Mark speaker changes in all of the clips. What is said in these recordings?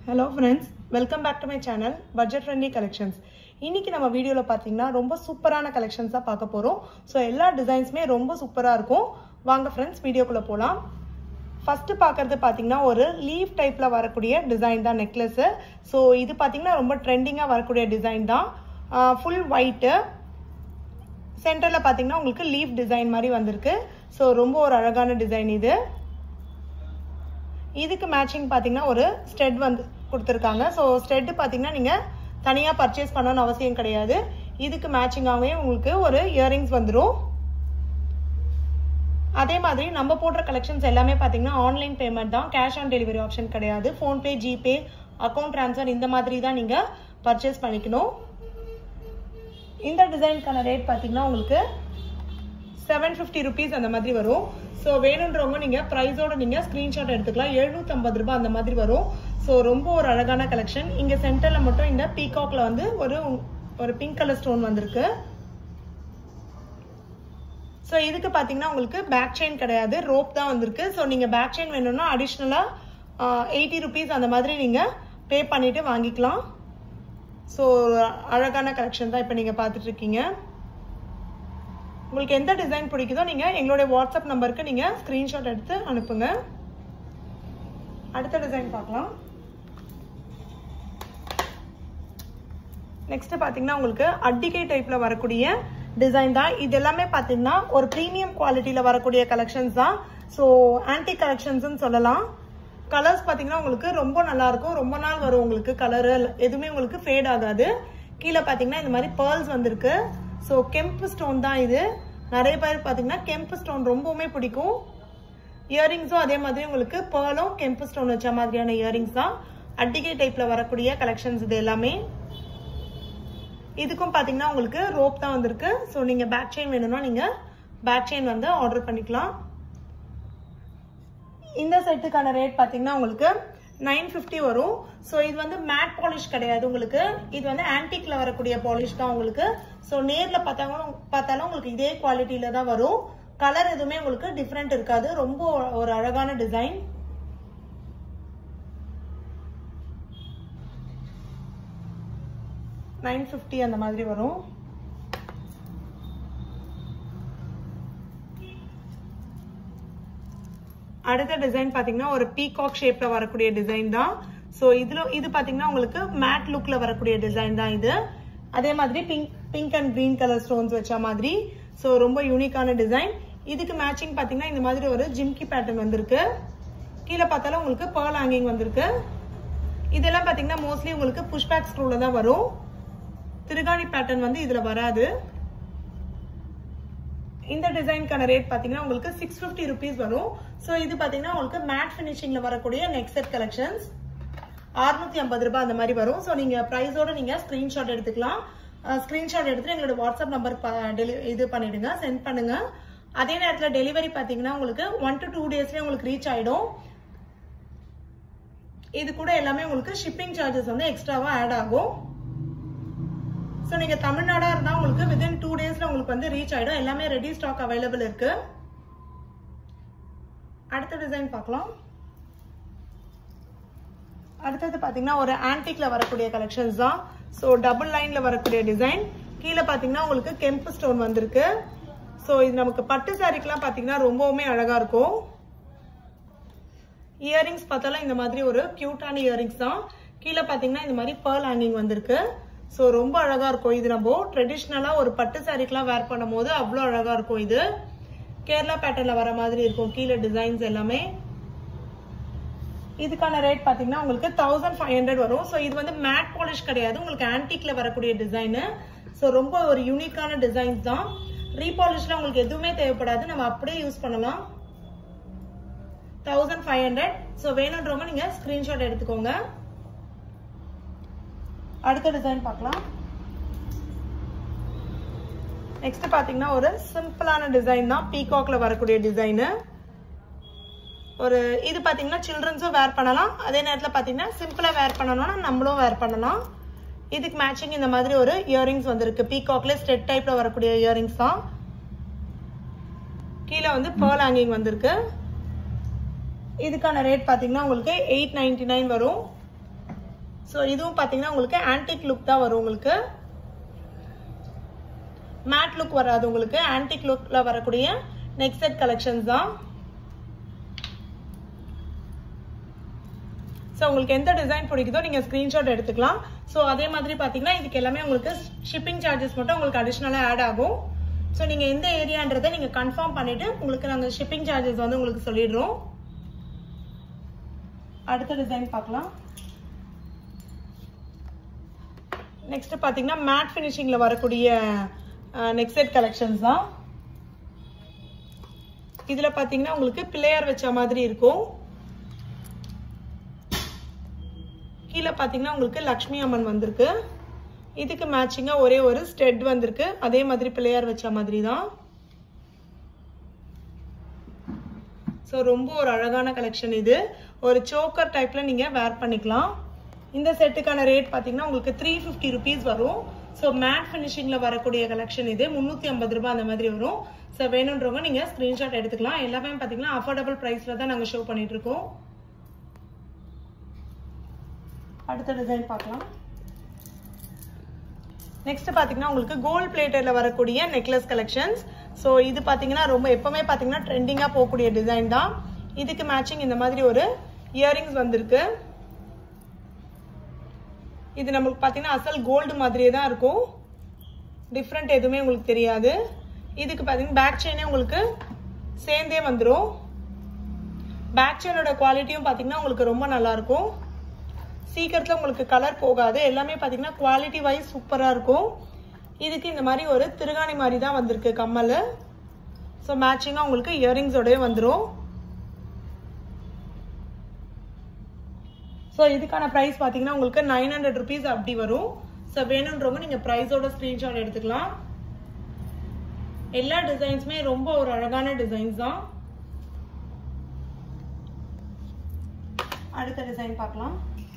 Speaker 1: hello friends welcome back to my channel budget friendly collections இன்னைக்கு நம்ம வீடியோவில் பார்த்தீங்கன்னா ரொம்ப சூப்பரான கலெக்ஷன்ஸ் தான் பார்க்க போகிறோம் ஸோ எல்லா டிசைன்ஸுமே ரொம்ப சூப்பராக இருக்கும் வாங்க ஃப்ரெண்ட்ஸ் வீடியோக்குள்ளே போகலாம் ஃபஸ்ட்டு பார்க்குறது பார்த்தீங்கன்னா ஒரு லீஃப் டைப்பில் வரக்கூடிய டிசைன் தான் நெக்லஸ்ஸு ஸோ இது பார்த்தீங்கன்னா ரொம்ப ட்ரெண்டிங்காக வரக்கூடிய டிசைன் தான் ஃபுல் ஒயிட்டு சென்டரில் பார்த்தீங்கன்னா உங்களுக்கு லீஃப் டிசைன் மாதிரி வந்திருக்கு ஸோ ரொம்ப ஒரு அழகான டிசைன் இது இதுக்கு மேட்சிங் பார்த்தீங்கன்னா ஒரு ஸ்டெட் வந்து கொடுத்துருக்காங்க ஸோ ஸ்டெட்டு பார்த்தீங்கன்னா நீங்கள் தனியாக பர்ச்சேஸ் பண்ணணும்னு அவசியம் கிடையாது இதுக்கு மேட்சிங்காகவே உங்களுக்கு ஒரு இயரிங்ஸ் வந்துடும் அதே மாதிரி நம்ம போடுற கலெக்ஷன்ஸ் எல்லாமே பார்த்தீங்கன்னா ஆன்லைன் பேமெண்ட் தான் கேஷ் ஆன் டெலிவரி ஆப்ஷன் கிடையாது ஃபோன்பே ஜிபே அக்கௌண்ட் ட்ரான்ஸ்ஃபர் இந்த மாதிரி தான் நீங்கள் பர்ச்சேஸ் பண்ணிக்கணும் இந்த டிசைனுக்கான ரேட் பார்த்தீங்கன்னா உங்களுக்கு செவன் ஃபிஃப்டி ருபீஸ் அந்த மாதிரி வரும் ஸோ வேணுன்றவங்க நீங்கள் ப்ரைஸோட நீங்கள் ஸ்க்ரீன்ஷாட் எடுத்துக்கலாம் எழுநூற்றம்பது ரூபாய் அந்த மாதிரி வரும் ஸோ ரொம்ப ஒரு அழகான கலெக்ஷன் இங்கே சென்டரில் மட்டும் இந்த பீகாக்ல வந்து ஒரு ஒரு பிங்க் கலர் ஸ்டோன் வந்திருக்கு ஸோ இதுக்கு பார்த்தீங்கன்னா உங்களுக்கு பேக் செயின் கிடையாது ரோப் தான் வந்திருக்கு ஸோ நீங்கள் பேக் செயின் வேணும்னா அடிஷ்னலாக எயிட்டி ருபீஸ் அந்த மாதிரி நீங்கள் பே பண்ணிவிட்டு வாங்கிக்கலாம் ஸோ அழகான கலெக்ஷன் தான் இப்போ நீங்கள் பார்த்துட்டு இருக்கீங்க உங்களுக்கு எந்த டிசைன் பிடிக்குதோ நீங்கள் எங்களுடைய வாட்ஸ்அப் நம்பருக்கு நீங்கள் ஸ்க்ரீன்ஷாட் எடுத்து அனுப்புங்க அடுத்த டிசைன் பார்க்கலாம் நெக்ஸ்ட் பார்த்தீங்கன்னா உங்களுக்கு அட்டிகை டைப்பில் வரக்கூடிய டிசைன் தான் இது எல்லாமே பார்த்தீங்கன்னா ஒரு ப்ரீமியம் குவாலிட்டியில் வரக்கூடிய கலெக்ஷன்ஸ் தான் ஸோ ஆன்டி கலெக்ஷன்ஸ்னு சொல்லலாம் கலர்ஸ் பார்த்தீங்கன்னா உங்களுக்கு ரொம்ப நல்லா இருக்கும் ரொம்ப நாள் வரும் உங்களுக்கு கலரு எதுவுமே உங்களுக்கு ஃபேட் ஆகாது கீழே பார்த்தீங்கன்னா இந்த மாதிரி பேர்ல்ஸ் வந்திருக்கு ஸோ கெம்பு ஸ்டோன் தான் இது நிறைய பேர் பார்த்தீங்கன்னா கெம்பு ஸ்டோன் ரொம்பவுமே பிடிக்கும் இயரிங்ஸும் அதே மாதிரி உங்களுக்கு பேர்லும் கெம்பு ஸ்டோன் வச்ச மாதிரியான இயரிங்ஸ் தான் அட்டிகை டைப்பில் வரக்கூடிய கலெக்ஷன்ஸ் இது எல்லாமே இதுக்கும் பார்த்தீங்கன்னா உங்களுக்கு ரோப் தான் வந்திருக்கு ஸோ நீங்கள் பேக் செயின் வேணும்னா நீங்கள் பேக் செயின் வந்து ஆர்டர் பண்ணிக்கலாம் இந்த செட்டுக்கான ரேட் பார்த்தீங்கன்னா உங்களுக்கு நைன் ஃபிஃப்டி வரும் ஸோ இது வந்து மேட் பாலிஷ் கிடையாது உங்களுக்கு இது வந்து ஆன்டிக்ல வரக்கூடிய பாலிஷ் தான் உங்களுக்கு ஸோ நேரில் பார்த்தாலும் பார்த்தாலும் உங்களுக்கு இதே குவாலிட்டியில தான் வரும் கலர் எதுவுமே உங்களுக்கு டிஃப்ரெண்ட் இருக்காது ரொம்ப ஒரு அழகான டிசைன் நைன் ஃபிஃப்டி அந்த மாதிரி வரும் அடுத்த டிசைன் பார்த்தீங்கன்னா ஒரு பீகாக் ஷேப்ல வரக்கூடிய டிசைன் தான் ஸோ இதுல இது பார்த்தீங்கன்னா உங்களுக்கு மேட் லுக்ல வரக்கூடிய டிசைன் தான் இது அதே மாதிரி pink pink and green colour stones வச்ச மாதிரி ஸோ ரொம்ப யூனிக்கான டிசைன் இதுக்கு மேட்சிங் பார்த்தீங்கன்னா இந்த மாதிரி ஒரு ஜிம்கி பேட்டர்ன் வந்திருக்கு கீழே பார்த்தாலும் உங்களுக்கு பேர்ல் ஹேங்கிங் வந்திருக்கு இதெல்லாம் பார்த்தீங்கன்னா மோஸ்ட்லி உங்களுக்கு புஷ்பேக் ஸ்க்ரூல தான் வரும் திருகாணி பேட்டர்ன் வந்து இதுல வராது இந்த டிசைனுக்கான ரேட் பார்த்தீங்கன்னா உங்களுக்கு சிக்ஸ் ஃபிஃப்டி ருபீஸ் வரும் ஸோ இது பார்த்தீங்கன்னா உங்களுக்கு மேட் ஃபினிஷிங்கில் வரக்கூடிய நெக் செட் கலெக்ஷன்ஸ் அறுநூத்தி ஐம்பது ரூபாய் அந்த மாதிரி வரும் ஸோ நீங்கள் ப்ரைஸோட நீங்கள் ஸ்க்ரீன்ஷாட் எடுத்துக்கலாம் ஸ்க்ரீன்ஷாட் எடுத்துட்டு எங்களோட வாட்ஸ்அப் நம்பருக்கு இது பண்ணிடுங்க சென்ட் பண்ணுங்க அதே நேரத்தில் டெலிவரி பார்த்தீங்கன்னா உங்களுக்கு ஒன் டு டூ டேஸ்லேயே உங்களுக்கு ரீச் ஆகிடும் இது கூட எல்லாமே உங்களுக்கு ஷிப்பிங் சார்ஜஸ் வந்து எக்ஸ்ட்ராவாக ஆட் ஆகும் ஸோ நீங்கள் தமிழ்நாடாக இருந்தால் உங்களுக்கு வித்தின் டூ டேஸில் உங்களுக்கு வந்து ரீச் ஆகிடும் எல்லாமே ரெடி ஸ்டாக் அவைலபிள் இருக்கு அடுத்த டிசைன் பார்க்கலாம் அடுத்தது பார்த்தீங்கன்னா ஒரு ஆன்டிக்ல வரக்கூடிய கலெக்ஷன்ஸ் தான் ஸோ டபுள் லைன்ல வரக்கூடிய டிசைன் கீழே பார்த்தீங்கன்னா உங்களுக்கு கெம்பு ஸ்டோன் வந்திருக்கு ஸோ இது நமக்கு பட்டு சாரிக்கெலாம் பார்த்தீங்கன்னா ரொம்பவுமே அழகா இருக்கும் இயரிங்ஸ் பார்த்தாலும் இந்த மாதிரி ஒரு கியூட்டான இயரிங்ஸ் தான் கீழே பார்த்தீங்கன்னா இந்த மாதிரி பேர்ல் ஹேங்கிங் வந்திருக்கு ஸோ ரொம்ப அழகா இருக்கும் இது நம்ம ட்ரெடிஷ்னலா ஒரு பட்டு சாரிக்கெல்லாம் வேர் பண்ணும் போது அவ்வளோ அழகா இருக்கும் இது கேரளா பேட்டர்ல வர மாதிரி இருக்கும் கீழே டிசைன்ஸ் எல்லாமே இதுக்கான ரேட் பார்த்தீங்கன்னா உங்களுக்கு தௌசண்ட் ஃபைவ் ஹண்ட்ரட் வரும் ஸோ இது வந்து மேட் பாலிஷ் கிடையாது உங்களுக்கு ஆன்டிக்ல வரக்கூடிய டிசைனு ஸோ ரொம்ப ஒரு யூனிக்கான டிசைன்ஸ் தான் ரீபாலிஷ்ல உங்களுக்கு எதுவுமே தேவைப்படாது நம்ம அப்படியே யூஸ் பண்ணலாம் தௌசண்ட் ஃபைவ் ஹண்ட்ரட் ஸோ வேணுன்றவங்க நீங்க ஸ்கிரீன்ஷாட் எடுத்துக்கோங்க அடுத்த டிசைன் பார்க்கலாம் நெக்ஸ்ட் பாத்தீங்கன்னா ஒரு சிம்பிளான டிசைன் தான் பீகாக்ல வரக்கூடிய டிசைனு ஒரு இது பாத்தீங்கன்னா சில்ட்ரன்ஸும் வேர் பண்ணலாம் அதே நேரத்தில் பாத்தீங்கன்னா சிம்பிளா வேர் பண்ணணும்னா நம்மளும் வேர் பண்ணலாம் இதுக்கு மேட்சிங் இந்த மாதிரி ஒரு இயரிங்ஸ் வந்திருக்கு பீகாக்ல ஸ்டெட் டைப்ல வரக்கூடிய இயரிங்ஸ் தான் கீழே வந்து பேர்ல் ஹேங்கிங் வந்திருக்கு இதுக்கான ரேட் பாத்தீங்கன்னா உங்களுக்கு எயிட் நைன்டி நைன் வரும் ஸோ இதுவும் பார்த்தீங்கன்னா உங்களுக்கு ஆன்டிக் லுக் தான் வரும் உங்களுக்கு மேட் லுக் வராது உங்களுக்கு ஆன்டிக் லுக்ல வரக்கூடிய நெக்ஸ்ட் செட் கலெக்ஷன்ஸ் தான் ஸோ உங்களுக்கு எந்த டிசைன் பிடிக்குதோ நீங்கள் ஸ்க்ரீன்ஷாட் எடுத்துக்கலாம் ஸோ அதே மாதிரி பார்த்தீங்கன்னா இதுக்கு எல்லாமே உங்களுக்கு ஷிப்பிங் சார்ஜஸ் மட்டும் உங்களுக்கு அடிஷ்னலாக ஆட் ஆகும் ஸோ நீங்கள் எந்த ஏரியான்றதை நீங்கள் கன்ஃபார்ம் பண்ணிவிட்டு உங்களுக்கு நாங்கள் ஷிப்பிங் சார்ஜஸ் வந்து உங்களுக்கு சொல்லிடுறோம் அடுத்த டிசைன் பார்க்கலாம் நெக்ஸ்ட் பார்த்தீங்கன்னா மேட் ஃபினிஷிங்கில் வரக்கூடிய நெக்ஸ்ட் செட் கலெக்ஷன்ஸ் தான் இதில் பார்த்தீங்கன்னா உங்களுக்கு பிள்ளையார் வச்ச மாதிரி இருக்கும் கீழே பார்த்தீங்கன்னா உங்களுக்கு லக்ஷ்மி அம்மன் வந்திருக்கு இதுக்கு மேட்சிங்காக ஒரே ஒரு ஸ்டெட் வந்திருக்கு அதே மாதிரி பிள்ளையார் வச்ச மாதிரி தான் ஸோ ரொம்ப ஒரு அழகான கலெக்ஷன் இது ஒரு சோக்கர் டைப்பில் நீங்கள் வேர் பண்ணிக்கலாம் இந்த செட்டுக்கான ரேட் பார்த்தீங்கன்னா உங்களுக்கு த்ரீ ஃபிஃப்டி ருபீஸ் வரும் ஸோ மேட் ஃபினிஷிங்கில் வரக்கூடிய கலெக்ஷன் இது முந்நூற்றி ஐம்பது ரூபாய் அந்த மாதிரி வரும் ஸோ வேணுன்றவங்க நீங்கள் ஸ்க்ரீன்ஷாட் எடுத்துக்கலாம் எல்லாமே பார்த்தீங்கன்னா அஃபோர்டபுள் ப்ரைஸில் தான் நாங்கள் ஷோ பண்ணிட்டு இருக்கோம் அடுத்த டிசைன் பார்க்கலாம் நெக்ஸ்ட் பார்த்தீங்கன்னா உங்களுக்கு கோல்ட் பிளேட்டரில் வரக்கூடிய நெக்லஸ் கலெக்ஷன்ஸ் ஸோ இது பார்த்தீங்கன்னா ரொம்ப எப்பவுமே பார்த்தீங்கன்னா ட்ரெண்டிங்காக போகக்கூடிய டிசைன் தான் இதுக்கு மேட்சிங் இந்த மாதிரி ஒரு இயரிங்ஸ் வந்திருக்கு இது நம்மளுக்கு பார்த்தீங்கன்னா அசல் கோல்டு மாதிரியே தான் இருக்கும் டிஃப்ரெண்ட் எதுவுமே உங்களுக்கு தெரியாது இதுக்கு பார்த்தீங்கன்னா பேக் செயினே உங்களுக்கு சேர்ந்தே வந்துடும் பேக் செயினோட குவாலிட்டியும் பார்த்தீங்கன்னா உங்களுக்கு ரொம்ப நல்லா இருக்கும் சீக்கிரத்தில் உங்களுக்கு கலர் போகாது எல்லாமே பார்த்தீங்கன்னா குவாலிட்டி வைஸ் சூப்பராக இருக்கும் இதுக்கு இந்த மாதிரி ஒரு திருகாணி மாதிரி தான் வந்திருக்கு கம்மல் ஸோ மேட்சிங்காக உங்களுக்கு இயரிங்ஸோடய வந்துடும் ஸோ இதுக்கான ப்ரைஸ் பார்த்தீங்கன்னா உங்களுக்கு நைன் ஹண்ட்ரட் ருபீஸ் அப்படி வரும் ஸோ வேணுன்றவங்க நீங்கள் ப்ரைஸோட ஸ்க்ரீன்ஷாட் எடுத்துக்கலாம் எல்லா டிசைன்ஸுமே ரொம்ப ஒரு அழகான டிசைன்ஸ் தான் அடுத்த டிசைன் பார்க்கலாம்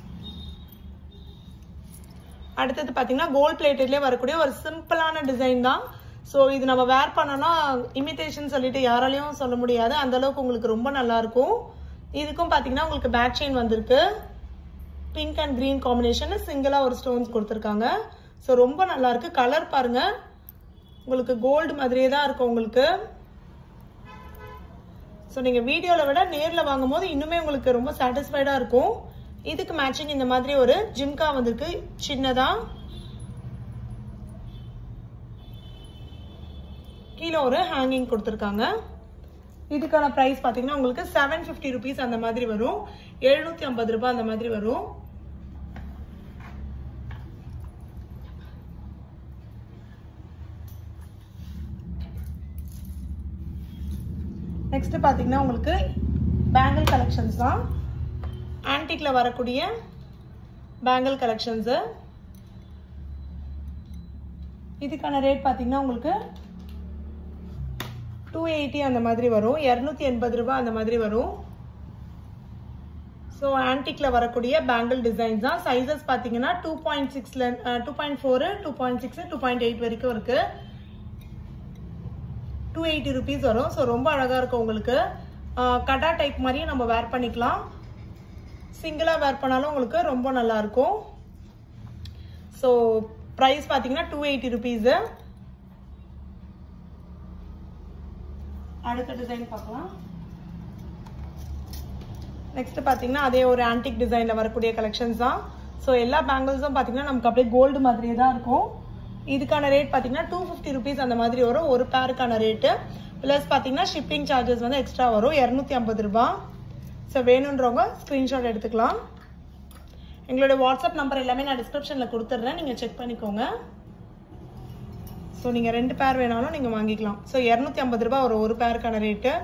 Speaker 1: அடுத்தது பார்த்தீங்கன்னா கோல்ட் பிளேட்டட்லேயே வரக்கூடிய ஒரு சிம்பிளான டிசைன் தான் ஸோ இது நம்ம வேர் பண்ணோம்னா இமிட்டேஷன் சொல்லிட்டு யாராலையும் சொல்ல முடியாது அந்த அளவுக்கு உங்களுக்கு ரொம்ப நல்லா இருக்கும் இதுக்கும் பார்த்தீங்கன்னா உங்களுக்கு பேக் செயின் வந்திருக்கு பிங்க் அண்ட் க்ரீன் காம்பினேஷன் சிங்கிளாக ஒரு ஸ்டோன்ஸ் கொடுத்துருக்காங்க ஸோ ரொம்ப நல்லா இருக்கு கலர் பாருங்க உங்களுக்கு கோல்டு மாதிரியே தான் இருக்கும் உங்களுக்கு ஸோ நீங்கள் வீடியோவில் விட நேரில் வாங்கும்போது இன்னுமே உங்களுக்கு ரொம்ப சாட்டிஸ்ஃபைடாக இருக்கும் இதுக்கு மேட்சிங் இந்த மாதிரி ஒரு ஜிம்கா வந்திருக்கு சின்னதா கீழே ஒரு ஹேங்கிங் கொடுத்துருக்காங்க இதுக்கான ப்ரைஸ் பார்த்தீங்கன்னா உங்களுக்கு செவன் ஃபிஃப்டி ருபீஸ் அந்த மாதிரி வரும் எழுநூத்தி ஐம்பது ரூபாய் அந்த மாதிரி வரும் நெக்ஸ்ட் பார்த்தீங்கன்னா உங்களுக்கு பேங்கிள் கலெக்ஷன்ஸ் தான் ஆன்டிக்ல வரக்கூடிய பேங்கிள் கலெக்ஷன்ஸு இதுக்கான ரேட் பார்த்தீங்கன்னா உங்களுக்கு டூ எயிட்டி அந்த மாதிரி வரும் இரநூத்தி எண்பது ரூபாய் அந்த மாதிரி வரும் ஸோ ஆன்டிக்ல வரக்கூடிய பேங்கிள் டிசைன்ஸ் தான் சைஸஸ் பார்த்தீங்கன்னா டூ பாயிண்ட் சிக்ஸ்ல two point four two point six two point eight வரைக்கும் இருக்கு டூ எயிட்டி ருபீஸ் வரும் ஸோ ரொம்ப அழகாக இருக்கும் உங்களுக்கு கடா டைப் மாதிரியும் நம்ம வேர் பண்ணிக்கலாம் சிங்கிளாக வேர் பண்ணாலும் உங்களுக்கு ரொம்ப நல்லா இருக்கும் ஸோ ப்ரைஸ் பார்த்தீங்கன்னா டூ எயிட்டி ருபீஸு அடுத்த டிசைன் பார்க்கலாம் நெக்ஸ்ட் பார்த்தீங்கன்னா அதே ஒரு ஆன்டிக் டிசைனில் வரக்கூடிய கலெக்ஷன்ஸ் தான் ஸோ எல்லா பேங்கிள்ஸும் பார்த்தீங்கன்னா நமக்கு அப்படியே கோல்டு மாதிரியே தான் இருக்கும் இதுக்கான ரேட் பார்த்தீங்கன்னா டூ ஃபிஃப்டி ருபீஸ் அந்த மாதிரி வரும் ஒரு பேருக்கான ரேட்டு ப்ளஸ் பார்த்தீங்கன்னா ஷிப்பிங் சார்ஜஸ் வந்து எக்ஸ்ட்ரா வரும் இரநூத்தி ஐம்பது ரூபா ஸோ வேணுன்றவங்க ஸ்க்ரீன்ஷாட் எடுத்துக்கலாம் எங்களோட வாட்ஸ்அப் நம்பர் எல்லாமே நான் டிஸ்கிரிப்ஷனில் கொடுத்துட்றேன் நீங்கள் செக் பண்ணிக்கோங்க ஸோ நீங்கள் ரெண்டு பேர் வேணாலும் நீங்கள் வாங்கிக்கலாம் ஸோ இரநூத்தி ஐம்பது ரூபா ஒரு ஒரு பேருக்கான ரேட்டு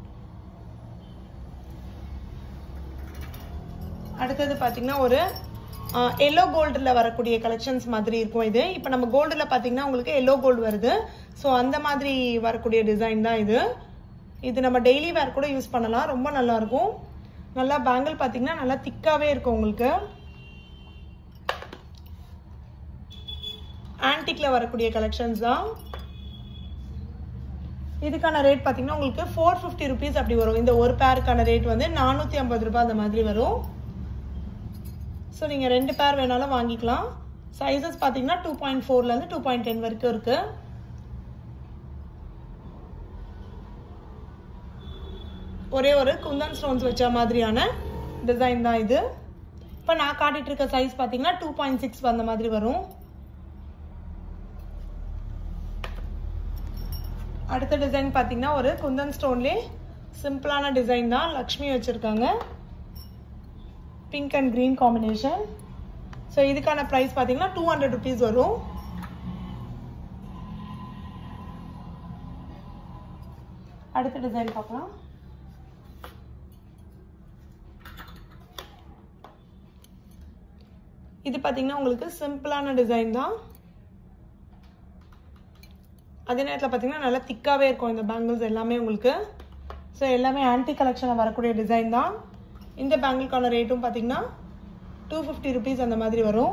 Speaker 1: அடுத்தது பார்த்தீங்கன்னா ஒரு எல்லோ கோல்டில் வரக்கூடிய கலெக்ஷன்ஸ் மாதிரி இருக்கும் இது இப்போ நம்ம கோல்டில் பார்த்தீங்கன்னா உங்களுக்கு எல்லோ கோல்டு வருது ஸோ அந்த மாதிரி வரக்கூடிய டிசைன் தான் இது இது நம்ம டெய்லி வேர் கூட யூஸ் பண்ணலாம் ரொம்ப நல்லா இருக்கும் நல்லா பேங்கிள் பார்த்தீங்கன்னா நல்லா திக்காகவே இருக்கும் உங்களுக்கு ஆன்டிக்ல வரக்கூடிய கலெக்ஷன்ஸ் தான் இதுக்கான ரேட் பார்த்தீங்கன்னா உங்களுக்கு ஃபோர் ஃபிஃப்டி ருபீஸ் அப்படி வரும் இந்த ஒரு பேருக்கான ரேட் வந்து நானூற்றி ஐம்பது ரூபாய் அந்த மாதிரி வரும் ஸோ நீங்கள் ரெண்டு பேர் வேணாலும் வாங்கிக்கலாம் சைஸஸ் பார்த்தீங்கன்னா டூ பாயிண்ட் ஃபோர்லேருந்து டூ பாயிண்ட் டென் வரைக்கும் இருக்குது ஒரே ஒரு குந்தன் ஸ்டோன்ஸ் வச்ச மாதிரியான டிசைன் தான் இது இப்போ நான் காட்டிட்டு இருக்க சைஸ் பார்த்தீங்கன்னா டூ பாயிண்ட் சிக்ஸ் வந்த மாதிரி வரும் அடுத்த டிசைன் பார்த்தீங்கன்னா ஒரு குந்தன் ஸ்டோன்லேயே சிம்பிளான டிசைன் தான் லக்ஷ்மி வச்சுருக்காங்க pink and green combination so இதுக்கான ப்ரைஸ் பார்த்தீங்கன்னா டூ ஹண்ட்ரட் ருபீஸ் வரும் அடுத்த டிசைன் பார்க்கலாம் இது பார்த்தீங்கன்னா உங்களுக்கு சிம்பிளான டிசைன் தான் அதே நேரத்தில் பார்த்தீங்கன்னா நல்லா திக்காகவே இருக்கும் இந்த பேங்கிள்ஸ் எல்லாமே உங்களுக்கு ஸோ எல்லாமே ஆன்டி கலெக்ஷனில் வரக்கூடிய டிசைன் தான் இந்த பேங்கிள்கான ரேட்டும் பார்த்தீங்கன்னா டூ ஃபிஃப்டி ருபீஸ் அந்த மாதிரி வரும்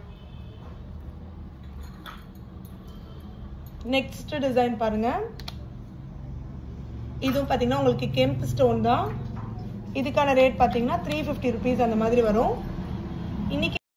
Speaker 1: நெக்ஸ்ட் டிசைன் பாருங்கள் இதுவும் பார்த்தீங்கன்னா உங்களுக்கு கெம்ப் ஸ்டோன் தான் இதுக்கான ரேட் பார்த்தீங்கன்னா த்ரீ ஃபிஃப்டி ருபீஸ் அந்த மாதிரி வரும் இன்னைக்கு